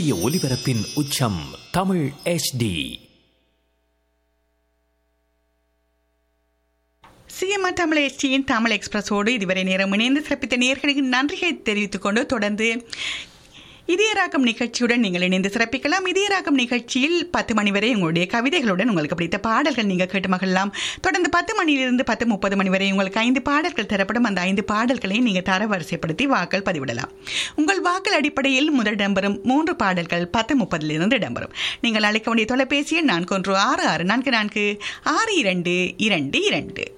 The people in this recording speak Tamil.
சூரிய ஒளிபரப்பின் உச்சம் தமிழ் எச்டி சிஎம்ஆர் தமிழ் எஸ்டியின் தமிழ் எக்ஸ்பிரஸோடு இதுவரை நேரம் இணைந்து சிறப்பித்த நேர்களுக்கு நன்றியை தெரிவித்துக் கொண்டு தொடர்ந்து இதயராக்கம் நிகழ்ச்சியுடன் நீங்கள் இணைந்து சிறப்பிக்கலாம் இதயராக்கம் நிகழ்ச்சியில் பத்து மணி வரை உங்களுடைய கவிதைகளுடன் உங்களுக்கு பிடித்த பாடல்கள் நீங்கள் கேட்டு மகிழலாம் தொடர்ந்து பத்து மணியிலிருந்து பத்து முப்பது மணி வரை உங்களுக்கு ஐந்து பாடல்கள் தரப்படும் அந்த ஐந்து பாடல்களை நீங்கள் தர வரிசைப்படுத்தி வாக்கள் பதிவிடலாம் உங்கள் வாக்கள் அடிப்படையில் முதல் இடம்பெறும் மூன்று பாடல்கள் பத்து முப்பதிலிருந்து இடம்பெறும் நீங்கள் அழைக்க வேண்டிய தொலைபேசி எண் நான்கு ஒன்று ஆறு ஆறு நான்கு நான்கு ஆறு இரண்டு இரண்டு இரண்டு